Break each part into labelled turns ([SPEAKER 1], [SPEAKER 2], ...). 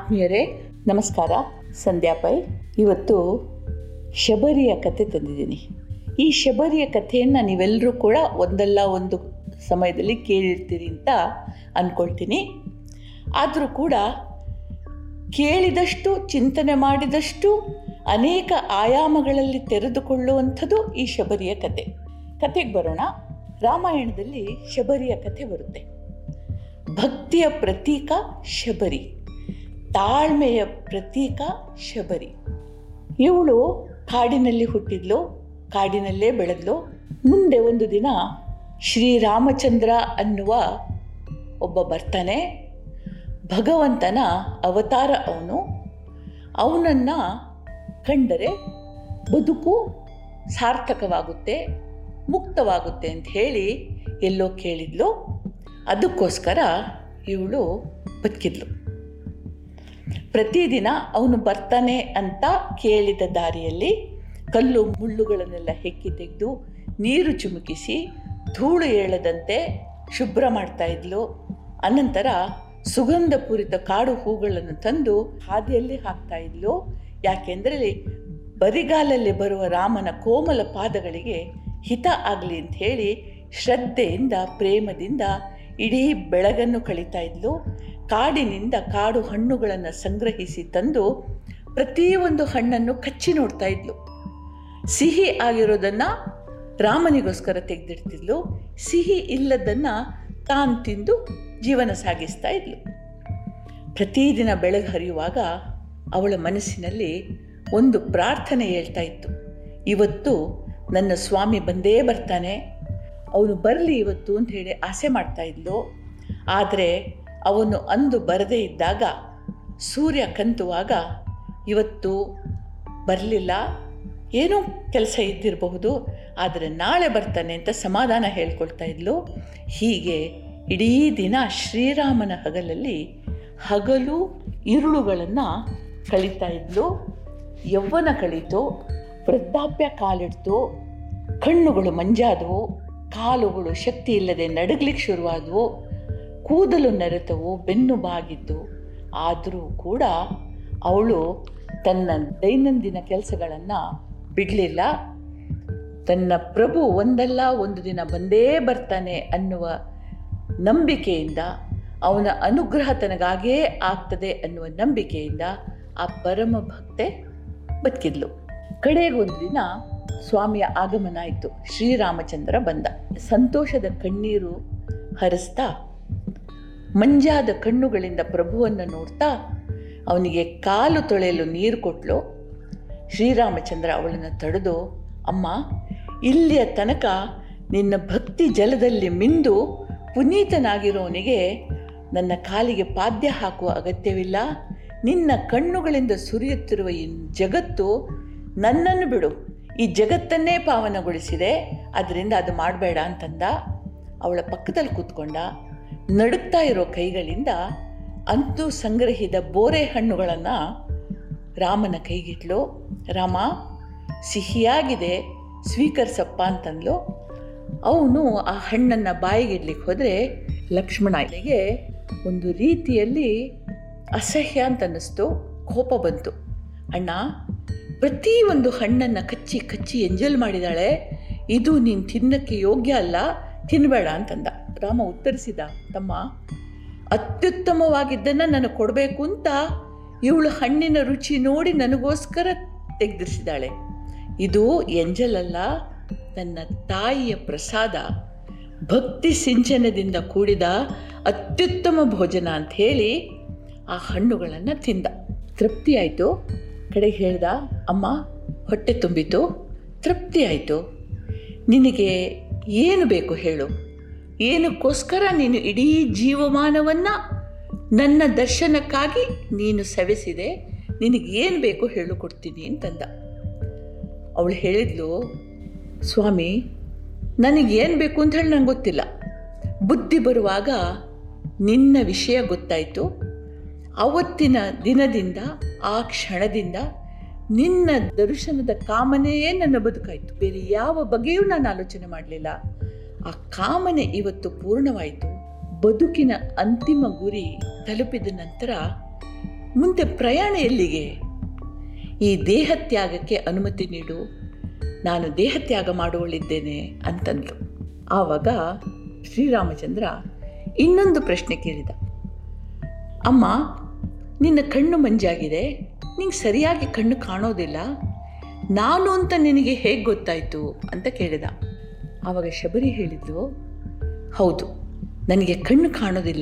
[SPEAKER 1] ಆತ್ಮೀಯರೇ ನಮಸ್ಕಾರ ಸಂಧ್ಯಾ ಪೈ ಇವತ್ತು ಶಬರಿಯ ಕತೆ ತಂದಿದ್ದೀನಿ ಈ ಶಬರಿಯ ಕಥೆಯನ್ನು ನೀವೆಲ್ಲರೂ ಕೂಡ ಒಂದಲ್ಲ ಒಂದು ಸಮಯದಲ್ಲಿ ಕೇಳಿರ್ತೀರಿ ಅಂತ ಅಂದ್ಕೊಳ್ತೀನಿ ಆದರೂ ಕೂಡ ಕೇಳಿದಷ್ಟು ಚಿಂತನೆ ಮಾಡಿದಷ್ಟು ಅನೇಕ ಆಯಾಮಗಳಲ್ಲಿ ತೆರೆದುಕೊಳ್ಳುವಂಥದ್ದು ಈ ಶಬರಿಯ ಕತೆ ಕತೆಗೆ ಬರೋಣ ರಾಮಾಯಣದಲ್ಲಿ ಶಬರಿಯ ಕಥೆ ಬರುತ್ತೆ ಭಕ್ತಿಯ ಪ್ರತೀಕ ಶಬರಿ ತಾಳ್ಮೆಯ ಪ್ರತೀಕ ಶಬರಿ ಇವಳು ಕಾಡಿನಲ್ಲಿ ಹುಟ್ಟಿದ್ಲು ಕಾಡಿನಲ್ಲೇ ಬೆಳೆದ್ಲು ಮುಂದೆ ಒಂದು ದಿನ ಶ್ರೀರಾಮಚಂದ್ರ ಅನ್ನುವ ಒಬ್ಬ ಬರ್ತಾನೆ ಭಗವಂತನ ಅವತಾರ ಅವನು ಅವನನ್ನು ಕಂಡರೆ ಬದುಕು ಸಾರ್ಥಕವಾಗುತ್ತೆ ಮುಕ್ತವಾಗುತ್ತೆ ಅಂತ ಹೇಳಿ ಎಲ್ಲೋ ಕೇಳಿದ್ಲು ಅದಕ್ಕೋಸ್ಕರ ಇವಳು ಬದುಕಿದ್ಲು ಪ್ರತಿದಿನ ಅವನು ಬರ್ತಾನೆ ಅಂತ ಕೇಳಿದ ದಾರಿಯಲ್ಲಿ ಕಲ್ಲು ಮುಳ್ಳುಗಳನ್ನೆಲ್ಲ ಹೆಕ್ಕಿ ತೆಗೆದು ನೀರು ಚಿಮುಕಿಸಿ ಧೂಳು ಏಳದಂತೆ ಶುಭ್ರ ಮಾಡ್ತಾ ಇದ್ಲು ಅನಂತರ ಸುಗಂಧಪೂರಿತ ಕಾಡು ಹೂಗಳನ್ನು ತಂದು ಹಾದಿಯಲ್ಲಿ ಹಾಕ್ತಾ ಇದ್ಲು ಯಾಕೆಂದರೆ ಬರಿಗಾಲಲ್ಲಿ ಬರುವ ರಾಮನ ಕೋಮಲ ಪಾದಗಳಿಗೆ ಹಿತ ಆಗಲಿ ಅಂತ ಹೇಳಿ ಶ್ರದ್ಧೆಯಿಂದ ಪ್ರೇಮದಿಂದ ಇಡೀ ಬೆಳಗನ್ನು ಕಳೀತಾ ಇದ್ಲು ಕಾಡಿನಿಂದ ಕಾಡು ಹಣ್ಣುಗಳನ್ನು ಸಂಗ್ರಹಿಸಿ ತಂದು ಪ್ರತಿಯೊಂದು ಹಣ್ಣನ್ನು ಕಚ್ಚಿ ನೋಡ್ತಾ ಇದ್ಲು ಸಿಹಿ ಆಗಿರೋದನ್ನು ರಾಮನಿಗೋಸ್ಕರ ತೆಗೆದಿಡ್ತಿದ್ಲು ಸಿಹಿ ಇಲ್ಲದನ್ನು ತಾನು ತಿಂದು ಜೀವನ ಸಾಗಿಸ್ತಾ ಇದ್ಲು ಪ್ರತಿದಿನ ಬೆಳಗ್ಗೆ ಹರಿಯುವಾಗ ಅವಳ ಮನಸ್ಸಿನಲ್ಲಿ ಒಂದು ಪ್ರಾರ್ಥನೆ ಹೇಳ್ತಾ ಇತ್ತು ಇವತ್ತು ನನ್ನ ಸ್ವಾಮಿ ಬಂದೇ ಬರ್ತಾನೆ ಅವನು ಬರಲಿ ಇವತ್ತು ಅಂತ ಹೇಳಿ ಆಸೆ ಮಾಡ್ತಾ ಇದ್ಲು ಆದರೆ ಅವನು ಅಂದು ಬರದೇ ಇದ್ದಾಗ ಸೂರ್ಯ ಕಂತುವಾಗ ಇವತ್ತು ಬರಲಿಲ್ಲ ಏನೋ ಕೆಲಸ ಇದ್ದಿರಬಹುದು ಆದರೆ ನಾಳೆ ಬರ್ತಾನೆ ಅಂತ ಸಮಾಧಾನ ಹೇಳ್ಕೊಳ್ತಾ ಇದ್ಲು ಹೀಗೆ ಇಡೀ ದಿನ ಶ್ರೀರಾಮನ ಹಗಲಲ್ಲಿ ಹಗಲು ಇರುಳುಗಳನ್ನು ಕಳೀತಾ ಇದ್ಲು ಯೌವನ ಕಳೀತು ವೃದ್ಧಾಪ್ಯ ಕಾಲಿಡ್ತು ಕಣ್ಣುಗಳು ಮಂಜಾದವು ಕಾಲುಗಳು ಶಕ್ತಿ ಇಲ್ಲದೆ ನಡಗ್ಲಿಕ್ಕೆ ಶುರುವಾದವು ಕೂದಲು ನೆರೆತವು ಬೆನ್ನು ಬಾಗಿದ್ದು ಆದರೂ ಕೂಡ ಅವಳು ತನ್ನ ದೈನಂದಿನ ಕೆಲಸಗಳನ್ನು ಬಿಡಲಿಲ್ಲ ತನ್ನ ಪ್ರಭು ಒಂದಲ್ಲ ಒಂದು ದಿನ ಬಂದೇ ಬರ್ತಾನೆ ಅನ್ನುವ ನಂಬಿಕೆಯಿಂದ ಅವನ ಅನುಗ್ರಹ ತನಗಾಗೇ ಆಗ್ತದೆ ಅನ್ನುವ ನಂಬಿಕೆಯಿಂದ ಆ ಪರಮ ಭಕ್ತೆ ಬದುಕಿದ್ಲು ಕಡೆಗೊಂದು ದಿನ ಸ್ವಾಮಿಯ ಆಗಮನ ಆಯಿತು ಶ್ರೀರಾಮಚಂದ್ರ ಬಂದ ಸಂತೋಷದ ಕಣ್ಣೀರು ಹರಿಸ್ತಾ ಮಂಜಾದ ಕಣ್ಣುಗಳಿಂದ ಪ್ರಭುವನ್ನು ನೋಡ್ತಾ ಅವನಿಗೆ ಕಾಲು ತೊಳೆಯಲು ನೀರು ಕೊಟ್ಲು ಶ್ರೀರಾಮಚಂದ್ರ ಅವಳನ್ನು ತಡೆದು ಅಮ್ಮ ಇಲ್ಲಿಯ ತನಕ ನಿನ್ನ ಭಕ್ತಿ ಜಲದಲ್ಲಿ ಮಿಂದು ಪುನೀತನಾಗಿರೋನಿಗೆ ನನ್ನ ಕಾಲಿಗೆ ಪಾದ್ಯ ಹಾಕುವ ಅಗತ್ಯವಿಲ್ಲ ನಿನ್ನ ಕಣ್ಣುಗಳಿಂದ ಸುರಿಯುತ್ತಿರುವ ಈ ಜಗತ್ತು ನನ್ನನ್ನು ಬಿಡು ಈ ಜಗತ್ತನ್ನೇ ಪಾವನಗೊಳಿಸಿದೆ ಅದರಿಂದ ಅದು ಮಾಡಬೇಡ ಅಂತಂದ ಅವಳ ಪಕ್ಕದಲ್ಲಿ ಕೂತ್ಕೊಂಡ ನಡುಕ್ತಾ ಇರೋ ಕೈಗಳಿಂದ ಅಂತೂ ಸಂಗ್ರಹಿದ ಬೋರೆ ಹಣ್ಣುಗಳನ್ನು ರಾಮನ ಕೈಗಿಟ್ಲು ರಾಮ ಸಿಹಿಯಾಗಿದೆ ಸ್ವೀಕರಿಸಪ್ಪ ಅಂತಂದ್ಲು ಅವನು ಆ ಹಣ್ಣನ್ನು ಬಾಯಿಗಿಡ್ಲಿಕ್ಕೆ ಹೋದರೆ ಲಕ್ಷ್ಮಣನಿಗೆ ಒಂದು ರೀತಿಯಲ್ಲಿ ಅಸಹ್ಯ ಅಂತ ಅನ್ನಿಸ್ತು ಕೋಪ ಬಂತು ಅಣ್ಣ ಪ್ರತಿಯೊಂದು ಹಣ್ಣನ್ನು ಕಚ್ಚಿ ಕಚ್ಚಿ ಎಂಜಲ್ ಮಾಡಿದಾಳೆ ಇದು ನೀನು ತಿನ್ನಕ್ಕೆ ಯೋಗ್ಯ ಅಲ್ಲ ತಿನ್ನಬೇಡ ಅಂತಂದ ರಾಮ ಉತ್ತರಿಸಿದ ತಮ್ಮ ಅತ್ಯುತ್ತಮವಾಗಿದ್ದನ್ನು ನನಗೆ ಕೊಡಬೇಕು ಅಂತ ಇವಳು ಹಣ್ಣಿನ ರುಚಿ ನೋಡಿ ನನಗೋಸ್ಕರ ತೆಗೆದಿರಿಸಿದಾಳೆ ಇದು ಎಂಜಲಲ್ಲ ನನ್ನ ತಾಯಿಯ ಪ್ರಸಾದ ಭಕ್ತಿ ಸಿಂಚನದಿಂದ ಕೂಡಿದ ಅತ್ಯುತ್ತಮ ಭೋಜನ ಅಂತ ಹೇಳಿ ಆ ಹಣ್ಣುಗಳನ್ನು ತಿಂದ ತೃಪ್ತಿ ಆಯಿತು ಕಡೆಗೆ ಹೇಳ್ದ ಅಮ್ಮ ಹೊಟ್ಟೆ ತುಂಬಿತು ತೃಪ್ತಿ ಆಯಿತು ನಿನಗೆ ಏನು ಬೇಕು ಹೇಳು ಏನಕ್ಕೋಸ್ಕರ ನೀನು ಇಡೀ ಜೀವಮಾನವನ್ನು ನನ್ನ ದರ್ಶನಕ್ಕಾಗಿ ನೀನು ಸವೆಸಿದೆ ನಿನಗೇನು ಬೇಕು ಹೇಳು ಕೊಡ್ತೀನಿ ಅಂತಂದ ಅವಳು ಹೇಳಿದ್ಲು ಸ್ವಾಮಿ ನನಗೇನು ಬೇಕು ಅಂತ ಹೇಳಿ ನಂಗೆ ಗೊತ್ತಿಲ್ಲ ಬುದ್ಧಿ ಬರುವಾಗ ನಿನ್ನ ವಿಷಯ ಗೊತ್ತಾಯಿತು ಅವತ್ತಿನ ದಿನದಿಂದ ಆ ಕ್ಷಣದಿಂದ ನಿನ್ನ ದರ್ಶನದ ಕಾಮನೆಯೇ ನನ್ನ ಬದುಕಾಯಿತು ಬೇರೆ ಯಾವ ಬಗೆಯೂ ನಾನು ಆಲೋಚನೆ ಮಾಡಲಿಲ್ಲ ಆ ಕಾಮನೆ ಇವತ್ತು ಪೂರ್ಣವಾಯಿತು ಬದುಕಿನ ಅಂತಿಮ ಗುರಿ ತಲುಪಿದ ನಂತರ ಮುಂದೆ ಪ್ರಯಾಣ ಎಲ್ಲಿಗೆ ಈ ದೇಹತ್ಯಾಗಕ್ಕೆ ಅನುಮತಿ ನೀಡು ನಾನು ದೇಹತ್ಯಾಗ ಮಾಡುವಳಿದ್ದೇನೆ ಅಂತಂದ್ಲು ಆವಾಗ ಶ್ರೀರಾಮಚಂದ್ರ ಇನ್ನೊಂದು ಪ್ರಶ್ನೆ ಕೇಳಿದ ಅಮ್ಮ ನಿನ್ನ ಕಣ್ಣು ಮಂಜಾಗಿದೆ ನಿಂಗೆ ಸರಿಯಾಗಿ ಕಣ್ಣು ಕಾಣೋದಿಲ್ಲ ನಾನು ಅಂತ ನಿನಗೆ ಹೇಗೆ ಗೊತ್ತಾಯಿತು ಅಂತ ಕೇಳಿದ ಆವಾಗ ಶಬರಿ ಹೇಳಿದ್ಲು ಹೌದು ನನಗೆ ಕಣ್ಣು ಕಾಣೋದಿಲ್ಲ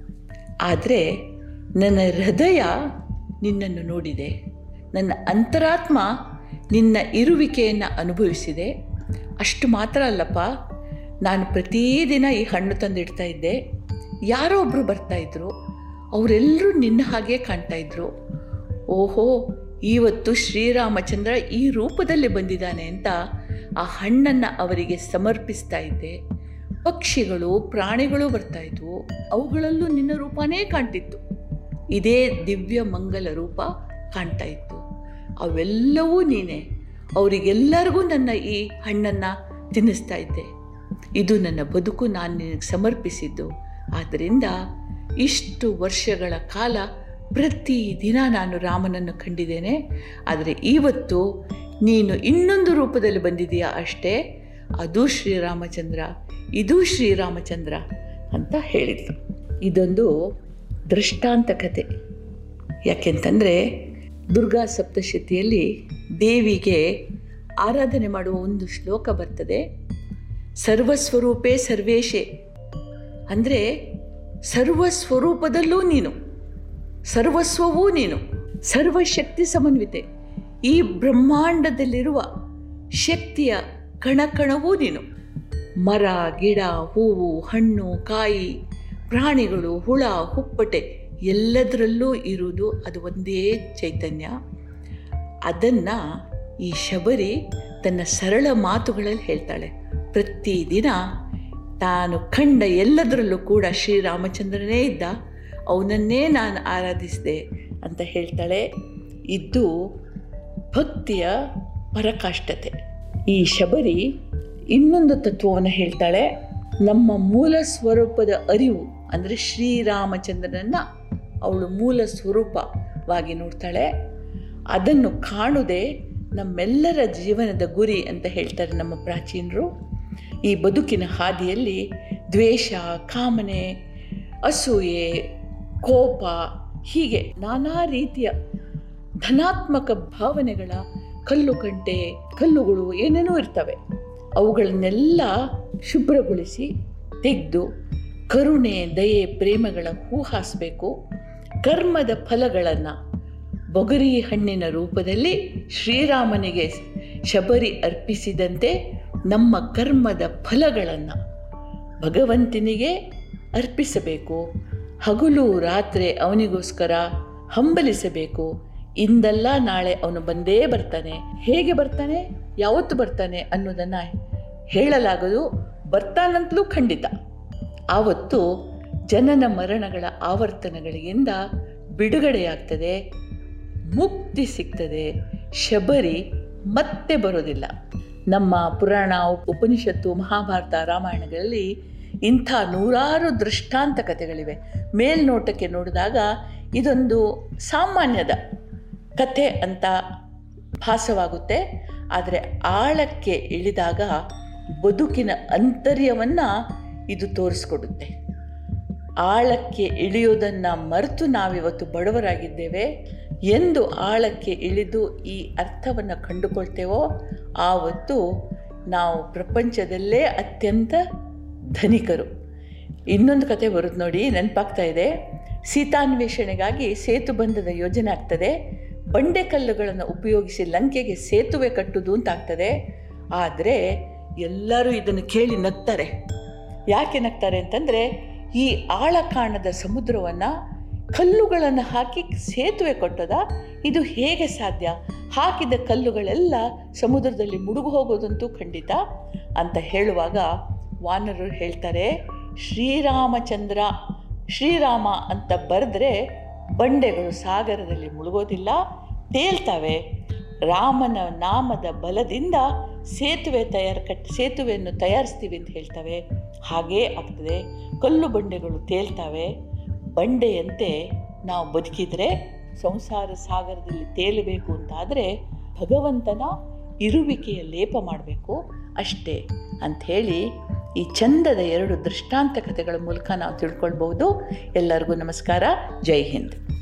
[SPEAKER 1] ಆದರೆ ನನ್ನ ಹೃದಯ ನಿನ್ನನ್ನು ನೋಡಿದೆ ನನ್ನ ಅಂತರಾತ್ಮ ನಿನ್ನ ಇರುವಿಕೆಯನ್ನು ಅನುಭವಿಸಿದೆ ಅಷ್ಟು ಮಾತ್ರ ಅಲ್ಲಪ್ಪ ನಾನು ಪ್ರತಿದಿನ ಈ ಹಣ್ಣು ತಂದಿಡ್ತಾ ಇದ್ದೆ ಯಾರೋ ಒಬ್ಬರು ಬರ್ತಾಯಿದ್ರು ಅವರೆಲ್ಲರೂ ನಿನ್ನ ಹಾಗೆ ಕಾಣ್ತಾ ಇದ್ರು ಓಹೋ ಇವತ್ತು ಶ್ರೀರಾಮಚಂದ್ರ ಈ ರೂಪದಲ್ಲಿ ಬಂದಿದ್ದಾನೆ ಅಂತ ಆ ಹಣ್ಣನ್ನು ಅವರಿಗೆ ಸಮರ್ಪಿಸ್ತಾ ಇದ್ದೆ ಪಕ್ಷಿಗಳು ಪ್ರಾಣಿಗಳು ಬರ್ತಾ ಇದ್ವು ಅವುಗಳಲ್ಲೂ ನಿನ್ನ ರೂಪನೇ ಕಾಣ್ತಿತ್ತು ಇದೇ ದಿವ್ಯ ಮಂಗಲ ರೂಪ ಕಾಣ್ತಾ ಇತ್ತು ಅವೆಲ್ಲವೂ ನೀನೇ ಅವರಿಗೆಲ್ಲರಿಗೂ ನನ್ನ ಈ ಹಣ್ಣನ್ನು ತಿನ್ನಿಸ್ತಾ ಇದ್ದೆ ಇದು ನನ್ನ ಬದುಕು ನಾನು ನಿನಗೆ ಸಮರ್ಪಿಸಿದ್ದು ಆದ್ದರಿಂದ ಇಷ್ಟು ವರ್ಷಗಳ ಕಾಲ ಪ್ರತಿದಿನ ನಾನು ರಾಮನನ್ನು ಕಂಡಿದ್ದೇನೆ ಆದರೆ ಇವತ್ತು ನೀನು ಇನ್ನೊಂದು ರೂಪದಲ್ಲಿ ಬಂದಿದೆಯಾ ಅಷ್ಟೇ ಅದು ಶ್ರೀರಾಮಚಂದ್ರ ಇದು ಶ್ರೀರಾಮಚಂದ್ರ ಅಂತ ಹೇಳಿದ್ರು ಇದೊಂದು ದೃಷ್ಟಾಂತ ಕತೆ ಯಾಕೆಂತಂದರೆ ದುರ್ಗಾ ಸಪ್ತಶತಿಯಲ್ಲಿ ದೇವಿಗೆ ಆರಾಧನೆ ಮಾಡುವ ಒಂದು ಶ್ಲೋಕ ಬರ್ತದೆ ಸರ್ವಸ್ವರೂಪೇ ಸರ್ವೇಶೇ ಅಂದರೆ ಸರ್ವಸ್ವರೂಪದಲ್ಲೂ ನೀನು ಸರ್ವಸ್ವವೂ ನೀನು ಸರ್ವಶಕ್ತಿ ಸಮನ್ವಿತೆ ಈ ಬ್ರಹ್ಮಾಂಡದಲ್ಲಿರುವ ಶಕ್ತಿಯ ಕಣಕಣವೂ ನೀನು ಮರ ಗಿಡ ಹೂವು ಹಣ್ಣು ಕಾಯಿ ಪ್ರಾಣಿಗಳು ಹುಳ ಹುಪ್ಪಟೆ ಎಲ್ಲದರಲ್ಲೂ ಇರುವುದು ಅದು ಒಂದೇ ಚೈತನ್ಯ ಅದನ್ನು ಈ ಶಬರಿ ತನ್ನ ಸರಳ ಮಾತುಗಳಲ್ಲಿ ಹೇಳ್ತಾಳೆ ಪ್ರತಿದಿನ ತಾನು ಕಂಡ ಎಲ್ಲದರಲ್ಲೂ ಕೂಡ ಶ್ರೀರಾಮಚಂದ್ರನೇ ಇದ್ದ ಅವನನ್ನೇ ನಾನು ಆರಾಧಿಸಿದೆ ಅಂತ ಹೇಳ್ತಾಳೆ ಇದು ಭಕ್ತಿಯ ಪರಕಾಷ್ಠತೆ ಈ ಶಬರಿ ಇನ್ನೊಂದು ತತ್ವವನ್ನು ಹೇಳ್ತಾಳೆ ನಮ್ಮ ಮೂಲ ಸ್ವರೂಪದ ಅರಿವು ಅಂದರೆ ಶ್ರೀರಾಮಚಂದ್ರನನ್ನು ಅವಳು ಮೂಲ ಸ್ವರೂಪವಾಗಿ ನೋಡ್ತಾಳೆ ಅದನ್ನು ಕಾಣುವುದೇ ನಮ್ಮೆಲ್ಲರ ಜೀವನದ ಗುರಿ ಅಂತ ಹೇಳ್ತಾರೆ ನಮ್ಮ ಪ್ರಾಚೀನರು ಈ ಬದುಕಿನ ಹಾದಿಯಲ್ಲಿ ದ್ವೇಷ ಕಾಮನೆ ಅಸೂಯೆ ಕೋಪ ಹೀಗೆ ನಾನಾ ರೀತಿಯ ಧನಾತ್ಮಕ ಭಾವನೆಗಳ ಕಲ್ಲು ಕಂಟೆ ಕಲ್ಲುಗಳು ಏನೇನೋ ಇರ್ತವೆ ಅವುಗಳನ್ನೆಲ್ಲ ಶುಭ್ರಗೊಳಿಸಿ ತೆಗೆದು ಕರುಣೆ ದಯೆ ಪ್ರೇಮಗಳ ಹೂ ಹಾಸಬೇಕು ಕರ್ಮದ ಫಲಗಳನ್ನು ಬೊಗರಿ ಹಣ್ಣಿನ ರೂಪದಲ್ಲಿ ಶ್ರೀರಾಮನಿಗೆ ಶಬರಿ ಅರ್ಪಿಸಿದಂತೆ ನಮ್ಮ ಕರ್ಮದ ಫಲಗಳನ್ನು ಭಗವಂತನಿಗೆ ಅರ್ಪಿಸಬೇಕು ಹಗಲು ರಾತ್ರಿ ಅವನಿಗೋಸ್ಕರ ಹಂಬಲಿಸಬೇಕು ಇಂದಲ್ಲ ನಾಳೆ ಅವನು ಬಂದೇ ಬರ್ತಾನೆ ಹೇಗೆ ಬರ್ತಾನೆ ಯಾವತ್ತು ಬರ್ತಾನೆ ಅನ್ನೋದನ್ನು ಹೇಳಲಾಗದು ಬರ್ತಾನಂತಲೂ ಖಂಡಿತ ಆವತ್ತು ಜನನ ಮರಣಗಳ ಆವರ್ತನಗಳಿಂದ ಬಿಡುಗಡೆಯಾಗ್ತದೆ ಮುಕ್ತಿ ಸಿಗ್ತದೆ ಶಬರಿ ಮತ್ತೆ ಬರೋದಿಲ್ಲ ನಮ್ಮ ಪುರಾಣ ಉಪನಿಷತ್ತು ಮಹಾಭಾರತ ರಾಮಾಯಣಗಳಲ್ಲಿ ಇಂಥ ನೂರಾರು ದೃಷ್ಟಾಂತ ಕಥೆಗಳಿವೆ ಮೇಲ್ನೋಟಕ್ಕೆ ನೋಡಿದಾಗ ಇದೊಂದು ಸಾಮಾನ್ಯದ ಕಥೆ ಅಂತ ಭಾಸವಾಗುತ್ತೆ ಆದರೆ ಆಳಕ್ಕೆ ಇಳಿದಾಗ ಬದುಕಿನ ಅಂತರ್ಯವನ್ನು ಇದು ತೋರಿಸ್ಕೊಡುತ್ತೆ ಆಳಕ್ಕೆ ಇಳಿಯೋದನ್ನು ಮರೆತು ನಾವಿವತ್ತು ಬಡವರಾಗಿದ್ದೇವೆ ಎಂದು ಆಳಕ್ಕೆ ಇಳಿದು ಈ ಅರ್ಥವನ್ನು ಕಂಡುಕೊಳ್ತೇವೋ ಆವತ್ತು ನಾವು ಪ್ರಪಂಚದಲ್ಲೇ ಅತ್ಯಂತ ಧನಿಕರು ಇನ್ನೊಂದು ಕತೆ ಬರುತ್ತೆ ನೋಡಿ ನೆನಪಾಗ್ತಾ ಇದೆ ಸೀತಾನ್ವೇಷಣೆಗಾಗಿ ಸೇತುಬಂಧದ ಯೋಜನೆ ಆಗ್ತದೆ ಬಂಡೆಕಲ್ಲುಗಳನ್ನು ಉಪಯೋಗಿಸಿ ಲಂಕೆಗೆ ಸೇತುವೆ ಕಟ್ಟುವುದು ಅಂತ ಆಗ್ತದೆ ಆದರೆ ಎಲ್ಲರೂ ಇದನ್ನು ಕೇಳಿ ನಗ್ತಾರೆ ಯಾಕೆ ನಗ್ತಾರೆ ಅಂತಂದರೆ ಈ ಆಳ ಕಾಣದ ಸಮುದ್ರವನ್ನು ಕಲ್ಲುಗಳನ್ನು ಹಾಕಿ ಸೇತುವೆ ಕೊಟ್ಟದ ಇದು ಹೇಗೆ ಸಾಧ್ಯ ಹಾಕಿದ ಕಲ್ಲುಗಳೆಲ್ಲ ಸಮುದ್ರದಲ್ಲಿ ಮುಳುಗು ಹೋಗೋದಂತೂ ಖಂಡಿತ ಅಂತ ಹೇಳುವಾಗ ವಾನರರು ಹೇಳ್ತಾರೆ ಶ್ರೀರಾಮಚಂದ್ರ ಶ್ರೀರಾಮ ಅಂತ ಬರೆದ್ರೆ ಬಂಡೆಗಳು ಸಾಗರದಲ್ಲಿ ಮುಳುಗೋದಿಲ್ಲ ತೇಲ್ತವೆ ರಾಮನ ನಾಮದ ಬಲದಿಂದ ಸೇತುವೆ ತಯಾರು ಕಟ್ ಸೇತುವೆಯನ್ನು ತಯಾರಿಸ್ತೀವಿ ಅಂತ ಹೇಳ್ತವೆ ಹಾಗೇ ಆಗ್ತದೆ ಕಲ್ಲು ಬಂಡೆಗಳು ತೇಲ್ತವೆ ಬಂಡೆಯಂತೆ ನಾವು ಬದುಕಿದರೆ ಸಂಸಾರ ಸಾಗರದಲ್ಲಿ ತೇಲಬೇಕು ಅಂತಾದರೆ ಭಗವಂತನ ಇರುವಿಕೆಯ ಲೇಪ ಮಾಡಬೇಕು ಅಷ್ಟೇ ಅಂಥೇಳಿ ಈ ಚಂದದ ಎರಡು ದೃಷ್ಟಾಂತ ಕಥೆಗಳ ಮೂಲಕ ನಾವು ತಿಳ್ಕೊಳ್ಬಹುದು ಎಲ್ಲರಿಗೂ ನಮಸ್ಕಾರ ಜೈ ಹಿಂದ್